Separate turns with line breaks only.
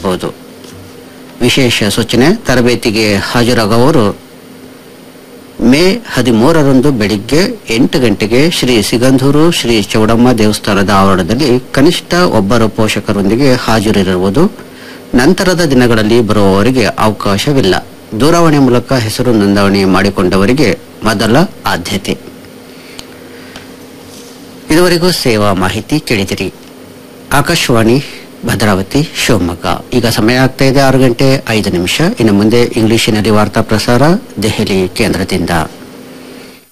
ಪಡೆಯಬಹುದು ವಿಶೇಷ ಸೂಚನೆ ತರಬೇತಿಗೆ ಹಾಜರಾಗುವವರು ಮೇ ಹದಿಮೂರರಂದು ಬೆಳಿಗ್ಗೆ ಎಂಟು ಗಂಟೆಗೆ ಶ್ರೀ ಸಿಗಂಧೂರು ಶ್ರೀ ಚೌಡಮ್ಮ ದೇವಸ್ಥಾನದ ಆವರಣದಲ್ಲಿ ಕನಿಷ್ಠ ಒಬ್ಬರು ಪೋಷಕರೊಂದಿಗೆ ಹಾಜರಿರುವುದು ನಂತರದ ದಿನಗಳಲ್ಲಿ ಬರುವವರಿಗೆ ಅವಕಾಶವಿಲ್ಲ ದೂರವಾಣಿ ಮೂಲಕ ಹೆಸರು ನೋಂದಣಿ ಮಾಡಿಕೊಂಡವರಿಗೆ ಮೊದಲ ಆದ್ಯತೆ ಇದುವರೆಗೂ ಸೇವಾ ಮಾಹಿತಿ ಕೇಳಿದಿರಿ ಆಕಾಶವಾಣಿ ಭದ್ರಾವತಿ ಶಿವಮೊಗ್ಗ ಈಗ ಸಮಯ ಆಗ್ತಾ ಇದೆ ಆರು ಗಂಟೆ ಐದು ನಿಮಿಷ ಇನ್ನು ಮುಂದೆ ಇಂಗ್ಲಿಷಿನಲ್ಲಿ ವಾರ್ತಾ ಪ್ರಸಾರ ದೆಹಲಿ ಕೇಂದ್ರದಿಂದ